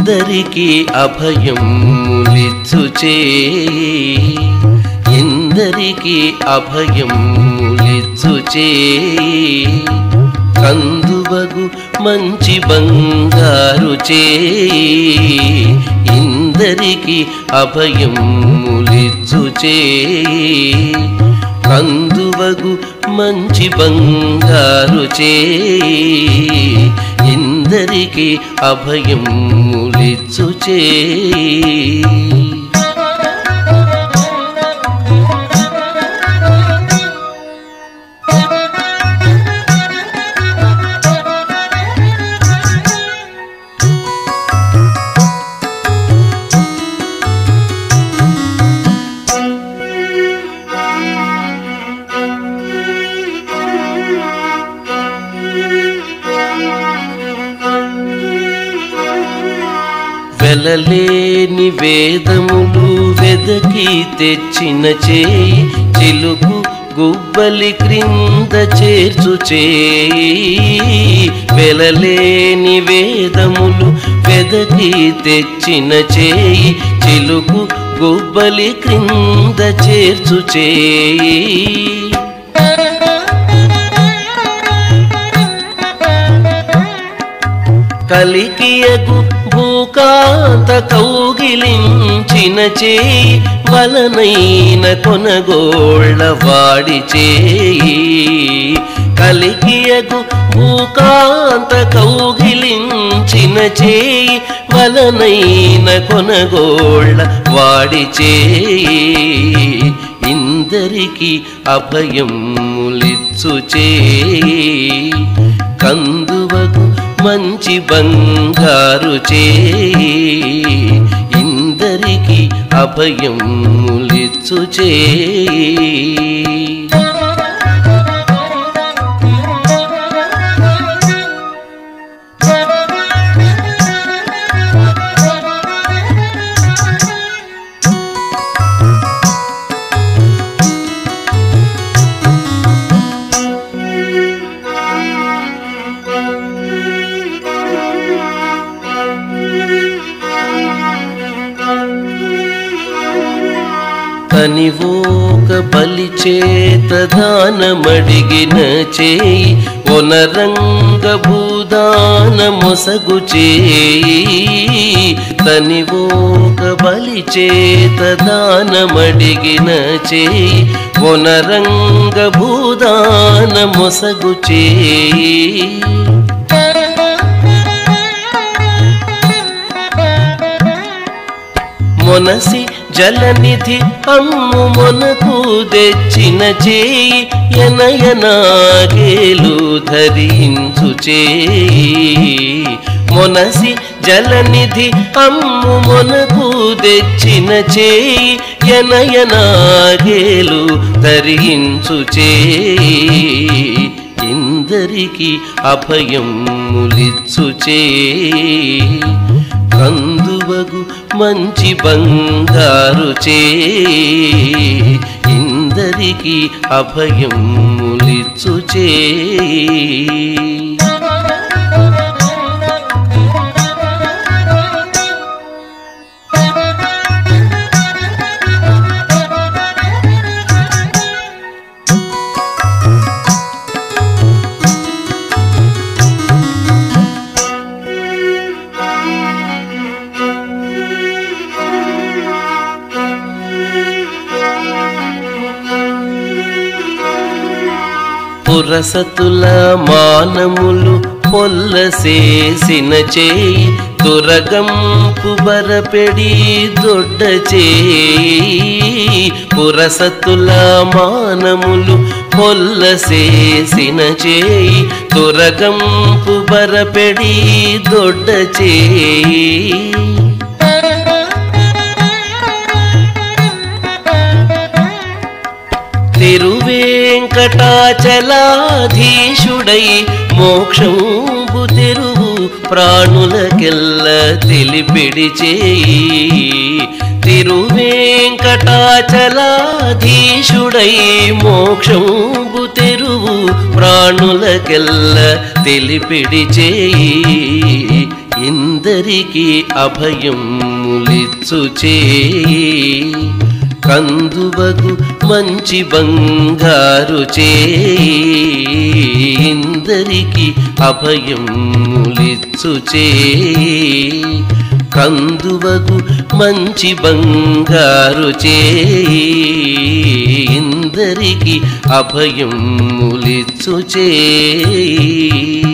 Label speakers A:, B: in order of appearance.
A: ఎందరికి అభయములిచ్చుచే ఎందరికి అభయములిచ్చుచే కందువగు మంచి బంగారు చే ఇందరికి అభయములిచ్చుచే కందువగు మంచి బంగారు చే ఇందరికి అభయములిచ్చుచే వెలలేని వేదములు వెదకి తెచ్చిన చేయి చిలుకు గుబ్బలి క్రింద చేర్చు చేయి వెలలేని వేదములు వెదకి తెచ్చిన చేయి చిలుకు గుబ్బలి క్రింద చేర్చు చేయి కలికియకు భూకాంత కౌగిలించిన చేయి వలనైన కొనగోళ్ళ వాడి చేయి కలికియకు భూకాంత కౌగిలించిన చేయి వలనైన కొనగోళ్ళ వాడి చేయి ఇందరికి అభయములిచ్చు చేయి కందువకు మంచి బంగారు చేయి ఇందరికి అభయములిచ్చు చేయి కనివోక బలి చేత దానమడిగిన చేయి ఒనరంగ భూదాన మొసగు చేయి తనివోక బలి చేత దానమడిగిన చేయి ఒనరంగ భూదాన మొసగు చేయి మొనసి జలనిధి అమ్ము మొనకు తెచ్చిన చేయి ఎనయనాగేలు ధరించు చేయి మొనసి జలనిధి అమ్ము మొనకు తెచ్చిన చేయి ఎనయనాగేలు ధరించు చేయి ఇందరికి అభయములిచ్చు చేయి కందువగు మంచి బంగారు చే ఇందరికి అభయములిచ్చు చే పురసతుల మానములు పొల్లసేసిన చేయి దురగంపు బరపెడి దొడ్డ చేయి పురసతుల మానములు పొల్లసేసిన చేయి దురగంపు బరపెడి దొడ్డ చేయి తిరువేంకటాచలాధీశుడై మోక్షంబు తెరువు ప్రాణులకెల్ల తెలిపిడి చేయి తిరువేంకటాచలాధీశుడై మోక్షంబు తెరువు ప్రాణులకెల్ల తెలిపిడి చేయి ఇందరికి అభయములిచ్చు చేయి కందువగు మంచి బంగారు చేయి ఇందరికి అభయములిచ్చు చేయి కందువగు మంచి బంగారు చేయి ఇందరికి అభయములిచ్చు చేయి